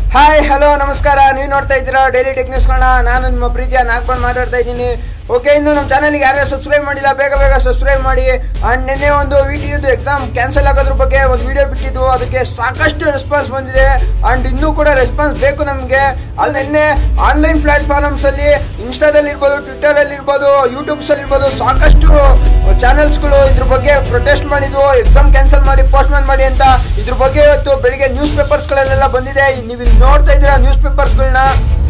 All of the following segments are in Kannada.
ಹಾಯ್ ಹಲೋ ನಮಸ್ಕಾರ ನೀವು ನೋಡ್ತಾ ಇದ್ದೀರಾ ಡೈಲಿ ಟೆಕ್ನಿಕ್ಸ್ಗಳನ್ನ ನಾನು ನಿಮ್ಮ ಪ್ರೀತಿಯ ನಾಗ್ಬಂಡ್ ಮಾತಾಡ್ತಾ ಇದ್ದೀನಿ ಓಕೆ ಇನ್ನು ನಮ್ಮ ಚಾನಲ್ಗೆ ಯಾರ್ಯಾರು ಸಬ್ಸ್ಕ್ರೈಬ್ ಮಾಡಿಲ್ಲ ಬೇಗ ಬೇಗ ಸಬ್ಸ್ಕ್ರೈಬ್ ಮಾಡಿ ಆ್ಯಂಡ್ ನಿನ್ನೆ ಒಂದು ವಿ ಟಿ ಯುದು ಎಕ್ಸಾಮ್ ಕ್ಯಾನ್ಸಲ್ ಆಗೋದ್ರ ಬಗ್ಗೆ ಒಂದು ವಿಡಿಯೋ ಬಿಟ್ಟಿದ್ದು ಅದಕ್ಕೆ ಸಾಕಷ್ಟು ರೆಸ್ಪಾನ್ಸ್ ಬಂದಿದೆ ಆ್ಯಂಡ್ ಇನ್ನೂ ಕೂಡ ರೆಸ್ಪಾನ್ಸ್ ಬೇಕು ನಮಗೆ ಅಲ್ಲಿ ನಿನ್ನೆ ಆನ್ಲೈನ್ ಪ್ಲಾಟ್ಫಾರ್ಮ್ಸಲ್ಲಿ ಇನ್ಸ್ಟಾದಲ್ಲಿ ಇರ್ಬೋದು ಟ್ವಿಟ್ಟರಲ್ಲಿ ಇರ್ಬೋದು ಯೂಟ್ಯೂಬ್ಸಲ್ಲಿ ಇರ್ಬೋದು ಸಾಕಷ್ಟು ಚಾನೆಲ್ಸ್ಗಳು ಇದ್ರ ಬಗ್ಗೆ ಪ್ರೊಟೆಸ್ಟ್ ಮಾಡಿದ್ವು ಎಕ್ಸಾಮ್ ಕ್ಯಾನ್ಸಲ್ ಮಾಡಿ ಪೋಸ್ಟ್ಮ್ಯಾನ್ ಮಾಡಿ ಅಂತ ಇದ್ರ ಬಗ್ಗೆ ಇವತ್ತು ಬೆಳಿಗ್ಗೆ ನ್ಯೂಸ್ ಪೇಪರ್ಸ್ಗಳಲ್ಲೆಲ್ಲ ಬಂದಿದೆ ನೀವು ಇಲ್ಲಿ ನೋಡ್ತಾ ಇದ್ದೀರಾ ನ್ಯೂಸ್ ಪೇಪರ್ಸ್ಗಳನ್ನ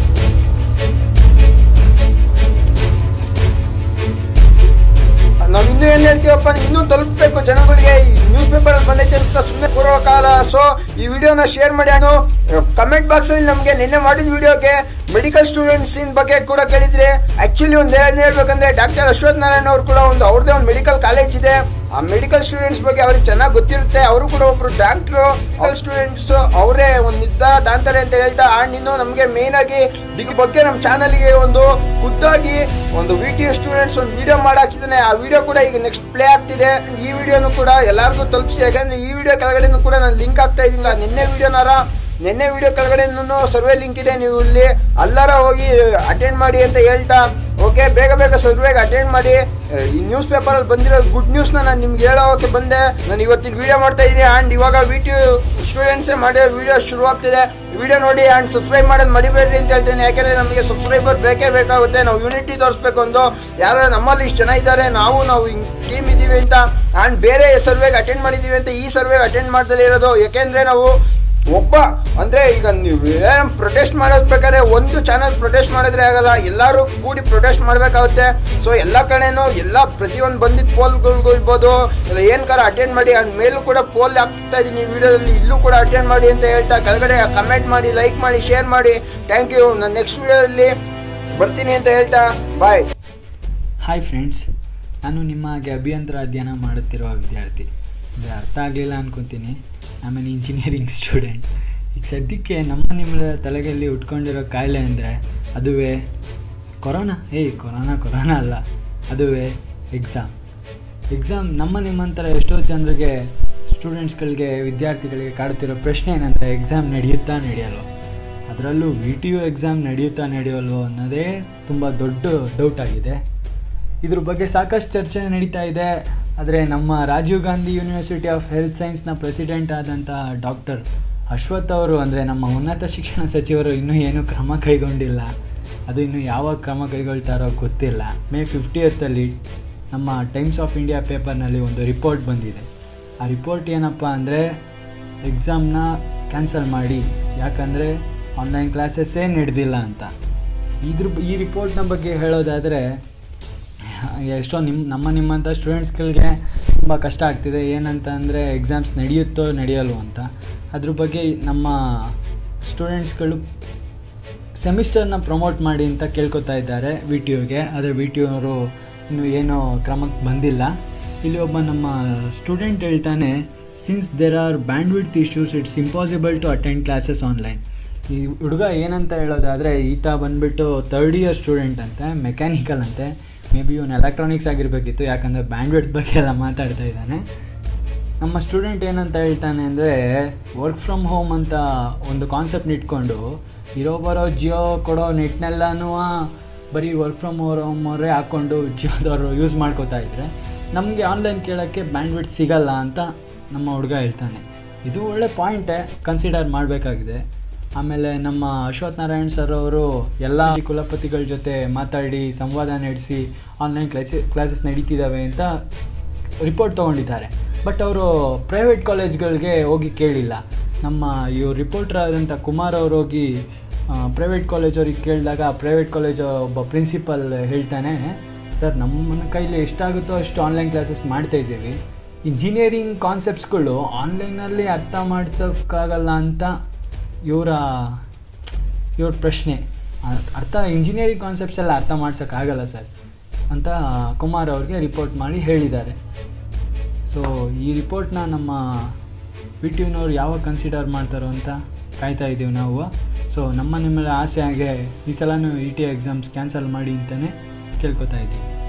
ನಾವು ಇನ್ನೂ ಏನ್ ಹೇಳ್ತೀವಪ್ಪ ಇನ್ನೂ ತಲುಪಬೇಕು ಜನಗಳಿಗೆ ಈ ನ್ಯೂಸ್ ಪೇಪರ್ ಅಲ್ಲಿ ಬಂದೈತೆ ಅಂತ ಸುಮ್ಮನೆ ಕೂರೋ ಕಾಲ ಸೊ ಈ ವಿಡಿಯೋನ ಶೇರ್ ಮಾಡಿ ನಾನು ಕಮೆಂಟ್ ಬಾಕ್ಸ್ ಅಲ್ಲಿ ನಮಗೆ ನಿನ್ನೆ ಮಾಡಿದ ವಿಡಿಯೋಗೆ ಮೆಡಿಕಲ್ ಸ್ಟೂಡೆಂಟ್ಸ್ ಇನ್ ಬಗ್ಗೆ ಕೂಡ ಕೇಳಿದ್ರೆ ಆಕ್ಚುಲಿ ಒಂದು ಏನ್ ಹೇಳ್ಬೇಕಂದ್ರೆ ಡಾಕ್ಟರ್ ಅಶ್ವಥ್ ನಾರಾಯಣ್ ಅವರು ಕೂಡ ಒಂದು ಅವ್ರದೇ ಒಂದು ಮೆಡಿಕಲ್ ಕಾಲೇಜ್ ಇದೆ ಆ ಮೆಡಿಕಲ್ ಸ್ಟೂಡೆಂಟ್ಸ್ ಬಗ್ಗೆ ಅವ್ರಿಗೆ ಚೆನ್ನಾಗಿ ಗೊತ್ತಿರುತ್ತೆ ಅವರು ಕೂಡ ಒಬ್ರು ಡಾಕ್ಟ್ರು ಮೆಡಿಕಲ್ ಸ್ಟೂಡೆಂಟ್ಸ್ ಅವರೇ ಒಂದು ನಿರ್ಧಾರ ತಾಂತಾರೆ ಅಂತ ಹೇಳ್ತಾ ಆ್ಯಂಡ್ ಇನ್ನು ನಮಗೆ ಮೇನ್ ಆಗಿ ಇದ್ರ ಬಗ್ಗೆ ನಮ್ಮ ಚಾನಲ್ಗೆ ಒಂದು ಖುದ್ದಾಗಿ ಒಂದು ವಿ ಟಿ ಸ್ಟೂಡೆಂಟ್ಸ್ ಒಂದು ವಿಡಿಯೋ ಮಾಡಾಕಿದ್ದಾನೆ ಆ ವಿಡಿಯೋ ಕೂಡ ಈಗ ನೆಕ್ಸ್ಟ್ ಪ್ಲೇ ಆಗ್ತಿದೆ ಈ ವಿಡಿಯೋನು ಕೂಡ ಎಲ್ಲರಿಗೂ ತಲುಪಿಸಿ ಯಾಕಂದ್ರೆ ಈ ವಿಡಿಯೋ ಕೆಳಗಡೆನೂ ಕೂಡ ನಾನು ಲಿಂಕ್ ಆಗ್ತಾ ಇದ್ದಿಲ್ಲ ನಿನ್ನೆ ವಿಡಿಯೋನಾರ ನಿನ್ನೆ ವಿಡಿಯೋ ಕೆಳಗಡೆ ಸರ್ವೆ ಲಿಂಕ್ ಇದೆ ನೀವು ಇಲ್ಲಿ ಅಲ್ಲಾರ ಹೋಗಿ ಅಟೆಂಡ್ ಮಾಡಿ ಅಂತ ಹೇಳ್ತಾ ಓಕೆ ಬೇಗ ಬೇಗ ಸರ್ವೆಗೆ ಅಟೆಂಡ್ ಮಾಡಿ ಅಹ್, ಈ ನ್ಯೂಸ್ ಪೇಪರಲ್ಲಿ ಬಂದಿರೋ ಗುಡ್ ನ್ಯೂಸ್ನ ನಾನು ನಿಮ್ಗೆ ಹೇಳೋಕೆ ಬಂದೆ ನಾನು ಇವತ್ತಿನ ವಿಡಿಯೋ ಮಾಡ್ತಾ ಇದ್ದೀನಿ ಆ್ಯಂಡ್ ಇವಾಗ ವಿ ಟಿ ಸ್ಟೂಡೆಂಟ್ಸೇ ಮಾಡಿರೋ ವಿಡಿಯೋ ಶುರು ಆಗ್ತಿದೆ ವಿಡಿಯೋ ನೋಡಿ ಆ್ಯಂಡ್ ಸಬ್ಸ್ಕ್ರೈಬ್ ಮಾಡೋದು ಮಡಿಬೇಡ್ರಿ ಅಂತ ಹೇಳ್ತೇನೆ ಯಾಕೆಂದರೆ ನಮಗೆ ಸಬ್ಸ್ಕ್ರೈಬರ್ ಬೇಕೇ ಬೇಕಾಗುತ್ತೆ ನಾವು ಯೂನಿಟಿ ತೋರಿಸ್ಬೇಕು ಒಂದು ಯಾರು ನಮ್ಮಲ್ಲಿ ಇಷ್ಟು ಜನ ಇದ್ದಾರೆ ನಾವು ನಾವು ಟೀಮ್ ಇದ್ದೀವಿ ಅಂತ ಆ್ಯಂಡ್ ಬೇರೆ ಸರ್ವೆಗೆ ಅಟೆಂಡ್ ಮಾಡಿದ್ದೀವಿ ಅಂತ ಈ ಸರ್ವೆಗೆ ಅಟೆಂಡ್ ಮಾಡ್ದಲೇ ಇರೋದು ಯಾಕೆಂದರೆ ನಾವು ಒಬ್ಬ ಅಂದ್ರೆ ಈಗ ನೀವು ಪ್ರೊಟೆಸ್ಟ್ ಮಾಡೋದ್ ಬೇಕಾದ್ರೆ ಒಂದು ಚಾನಲ್ ಪ್ರೊಟೆಸ್ಟ್ ಮಾಡಿದ್ರೆ ಆಗಲ್ಲ ಎಲ್ಲರೂ ಕೂಡಿ ಪ್ರೊಟೆಸ್ಟ್ ಮಾಡ್ಬೇಕಾಗುತ್ತೆ ಸೊ ಎಲ್ಲ ಕಡೆನೂ ಎಲ್ಲ ಪ್ರತಿಯೊಂದು ಬಂದಿದ್ದ ಪೋಲ್ಗಳಿಗೂ ಇರ್ಬೋದು ಇಲ್ಲ ಏನ್ ಕಾರ ಅಟೆಂಡ್ ಮಾಡಿ ಅಂಡ್ ಮೇಲೂ ಕೂಡ ಪೋಲ್ ಹಾಕ್ತಾ ಇದೀನಿ ವಿಡಿಯೋದಲ್ಲಿ ಇಲ್ಲೂ ಕೂಡ ಅಟೆಂಡ್ ಮಾಡಿ ಅಂತ ಹೇಳ್ತಾ ಕೆಳಗಡೆ ಕಮೆಂಟ್ ಮಾಡಿ ಲೈಕ್ ಮಾಡಿ ಶೇರ್ ಮಾಡಿ ಥ್ಯಾಂಕ್ ಯು ನಾನು ನೆಕ್ಸ್ಟ್ ವಿಡಿಯೋದಲ್ಲಿ ಬರ್ತೀನಿ ಅಂತ ಹೇಳ್ತಾ ಬಾಯ್ ಹಾಯ್ ಫ್ರೆಂಡ್ಸ್ ನಾನು ನಿಮ್ಮ ಹಾಗೆ ಅಭಿಯಂತರ ಅಧ್ಯಯನ ಮಾಡುತ್ತಿರುವ ವಿದ್ಯಾರ್ಥಿ ಇದು ಅರ್ಥ ಆಗಲಿಲ್ಲ ಅನ್ಕೊತೀನಿ ಆಮ್ ಎನ್ ಇಂಜಿನಿಯರಿಂಗ್ ಸ್ಟೂಡೆಂಟ್ ಈಗ ಸದ್ಯಕ್ಕೆ ನಮ್ಮ ನಿಮ್ಮ ತಲೆಯಲ್ಲಿ ಉಟ್ಕೊಂಡಿರೋ ಕಾಯಿಲೆ ಅಂದರೆ ಅದುವೇ ಕೊರೋನಾ ಏಯ್ ಕೊರೋನಾ ಕೊರೋನಾ ಅಲ್ಲ ಅದುವೇ ಎಕ್ಸಾಮ್ ಎಕ್ಸಾಮ್ ನಮ್ಮ ನಿಮ್ಮಂತರ ಎಷ್ಟೋ ಜನರಿಗೆ ಸ್ಟೂಡೆಂಟ್ಸ್ಗಳಿಗೆ ವಿದ್ಯಾರ್ಥಿಗಳಿಗೆ ಕಾಡ್ತಿರೋ ಪ್ರಶ್ನೆ ಏನಂದರೆ ಎಕ್ಸಾಮ್ ನಡೆಯುತ್ತಾ ನಡೆಯಲ್ವೋ ಅದರಲ್ಲೂ ವಿ ಟಿ ಯು ಎಕ್ಸಾಮ್ ನಡೆಯುತ್ತಾ ನಡೆಯಲ್ವೋ ಅನ್ನೋದೇ ತುಂಬ ದೊಡ್ಡ ಡೌಟ್ ಆಗಿದೆ ಇದ್ರ ಬಗ್ಗೆ ಸಾಕಷ್ಟು ಚರ್ಚೆ ನಡೀತಾ ಇದೆ ಆದರೆ ನಮ್ಮ Rajiv Gandhi university of health ಸೈನ್ಸ್ನ ಪ್ರೆಸಿಡೆಂಟ್ ಆದಂಥ ಡಾಕ್ಟರ್ ಅಶ್ವಥ್ ಅವರು ಅಂದರೆ ನಮ್ಮ ಉನ್ನತ ಶಿಕ್ಷಣ ಸಚಿವರು ಇನ್ನೂ ಏನೂ ಕ್ರಮ ಕೈಗೊಂಡಿಲ್ಲ ಅದು ಇನ್ನೂ ಯಾವಾಗ ಕ್ರಮ ಕೈಗೊಳ್ತಾರೋ ಗೊತ್ತಿಲ್ಲ ಮೇ ಫಿಫ್ಟಿಯತ್ತಲ್ಲಿ ನಮ್ಮ ಟೈಮ್ಸ್ ಆಫ್ ಇಂಡಿಯಾ ಪೇಪರ್ನಲ್ಲಿ ಒಂದು ರಿಪೋರ್ಟ್ ಬಂದಿದೆ ಆ ರಿಪೋರ್ಟ್ ಏನಪ್ಪ ಅಂದರೆ ಎಕ್ಸಾಮ್ನ ಕ್ಯಾನ್ಸಲ್ ಮಾಡಿ ಯಾಕಂದರೆ ಆನ್ಲೈನ್ ಕ್ಲಾಸಸ್ಸೇ ನಡೆದಿಲ್ಲ ಅಂತ ಇದ್ರ ಈ ರಿಪೋರ್ಟ್ನ ಬಗ್ಗೆ ಹೇಳೋದಾದರೆ ಎಷ್ಟೋ ನಿಮ್ಮ ನಮ್ಮ ನಿಮ್ಮಂಥ ಸ್ಟೂಡೆಂಟ್ಸ್ಗಳಿಗೆ ತುಂಬ ಕಷ್ಟ ಆಗ್ತಿದೆ ಏನಂತ ಅಂದರೆ ಎಕ್ಸಾಮ್ಸ್ ನಡೆಯುತ್ತೋ ನಡೆಯಲ್ವೋ ಅಂತ ಅದ್ರ ಬಗ್ಗೆ ನಮ್ಮ ಸ್ಟೂಡೆಂಟ್ಸ್ಗಳು ಸೆಮಿಸ್ಟರ್ನ ಪ್ರಮೋಟ್ ಮಾಡಿ ಅಂತ ಕೇಳ್ಕೊತಾ ಇದ್ದಾರೆ ವಿ ಟಿ ಯುಗೆ ಆದರೆ ವಿ ಟಿ ಅವರು ಇನ್ನೂ ಏನೋ ಕ್ರಮಕ್ಕೆ ಬಂದಿಲ್ಲ ಇಲ್ಲಿ ಒಬ್ಬ ನಮ್ಮ ಸ್ಟೂಡೆಂಟ್ ಹೇಳ್ತಾನೆ since there are bandwidth issues it's impossible to attend classes online ಈ ಹುಡುಗ ಏನಂತ ಹೇಳೋದಾದರೆ ಈತ ಬಂದುಬಿಟ್ಟು ತರ್ಡ್ ಇಯರ್ ಸ್ಟೂಡೆಂಟ್ ಅಂತೆ ಮೆಕ್ಯಾನಿಕಲ್ ಅಂತೆ ಮೇ ಬಿ ಇವನು ಎಲೆಕ್ಟ್ರಾನಿಕ್ಸ್ ಆಗಿರಬೇಕಿತ್ತು ಯಾಕಂದರೆ ಬ್ಯಾಂಡ್ ವಿಡ್ತ್ ಬಗ್ಗೆ ಎಲ್ಲ ಮಾತಾಡ್ತಾ ಇದ್ದಾನೆ ನಮ್ಮ ಸ್ಟೂಡೆಂಟ್ ಏನಂತ ಹೇಳ್ತಾನೆ ಅಂದರೆ ವರ್ಕ್ ಫ್ರಮ್ ಹೋಮ್ ಅಂತ ಒಂದು ಕಾನ್ಸೆಪ್ಟ್ ಇಟ್ಕೊಂಡು ಇರೋ ಬರೋ ಜಿಯೋ ಕೊಡೋ ನೆಟ್ನೆಲ್ಲನೂ ಬರೀ ವರ್ಕ್ ಫ್ರಮ್ ಹೋಮ್ ಅವರೇ ಹಾಕ್ಕೊಂಡು ಜಿಯೋದವರು ಯೂಸ್ ಮಾಡ್ಕೋತಾ ಇದ್ರೆ ನಮಗೆ ಆನ್ಲೈನ್ ಕೇಳೋಕ್ಕೆ ಬ್ಯಾಂಡ್ ವಿಡ್ತ್ ಸಿಗಲ್ಲ ಅಂತ ನಮ್ಮ ಹುಡುಗ ಹೇಳ್ತಾನೆ ಇದು ಒಳ್ಳೆ ಪಾಯಿಂಟೇ ಕನ್ಸಿಡರ್ ಮಾಡಬೇಕಾಗಿದೆ ಆಮೇಲೆ ನಮ್ಮ ಅಶ್ವಥ್ ನಾರಾಯಣ್ ಸರ್ ಅವರು ಎಲ್ಲ ಕುಲಪತಿಗಳ ಜೊತೆ ಮಾತಾಡಿ ಸಂವಾದ ನಡೆಸಿ ಆನ್ಲೈನ್ ಕ್ಲಾಸಿ ಕ್ಲಾಸಸ್ ನಡೀತಿದ್ದಾವೆ ಅಂತ ರಿಪೋರ್ಟ್ ತೊಗೊಂಡಿದ್ದಾರೆ ಬಟ್ ಅವರು ಪ್ರೈವೇಟ್ ಕಾಲೇಜ್ಗಳಿಗೆ ಹೋಗಿ ಕೇಳಿಲ್ಲ ನಮ್ಮ ಇವ್ರು ರಿಪೋರ್ಟರ್ ಆದಂಥ ಕುಮಾರ್ ಅವರು ಹೋಗಿ ಪ್ರೈವೇಟ್ ಕಾಲೇಜವ್ರಿಗೆ ಕೇಳಿದಾಗ ಪ್ರೈವೇಟ್ ಕಾಲೇಜ್ ಒಬ್ಬ ಪ್ರಿನ್ಸಿಪಲ್ ಹೇಳ್ತಾನೆ ಸರ್ ನಮ್ಮ ಕೈಲಿ ಎಷ್ಟಾಗುತ್ತೋ ಅಷ್ಟು ಆನ್ಲೈನ್ ಕ್ಲಾಸಸ್ ಮಾಡ್ತಾ ಇದ್ದೀವಿ ಇಂಜಿನಿಯರಿಂಗ್ ಕಾನ್ಸೆಪ್ಟ್ಸ್ಗಳು ಆನ್ಲೈನಲ್ಲಿ ಅರ್ಥ ಮಾಡಿಸೋಕ್ಕಾಗಲ್ಲ ಅಂತ ಇವರ ಇವ್ರ ಪ್ರಶ್ನೆ ಅ- ಅರ್ಥ ಇಂಜಿನಿಯರಿಂಗ್ ಕಾನ್ಸೆಪ್ಟ್ಸ್ ಎಲ್ಲ ಅರ್ಥ ಮಾಡ್ಸೋಕ್ಕಾಗಲ್ಲ ಸರ್ ಅಂತ ಕುಮಾರ್ ಅವ್ರಿಗೆ ರಿಪೋರ್ಟ್ ಮಾಡಿ ಹೇಳಿದ್ದಾರೆ ಸೊ ಈ ರಿಪೋರ್ಟ್ನ ನಮ್ಮ ವಿ ಟಿ ಯುನವ್ರು ಯಾವಾಗ ಕನ್ಸಿಡರ್ ಮಾಡ್ತಾರೋ ಅಂತ ಕಾಯ್ತಾ ಇದ್ದೀವಿ ನಾವು ಸೊ ನಮ್ಮ ನಿಮ್ಮೆಲ್ಲ ಆಸೆ ಹಾಗೆ ಈ ಸಲನೂ ಇ ಟಿ ಎಕ್ಸಾಮ್ಸ್ ಕ್ಯಾನ್ಸಲ್ ಮಾಡಿ ಅಂತಲೇ ಕೇಳ್ಕೊತಾ ಇದ್ದೀವಿ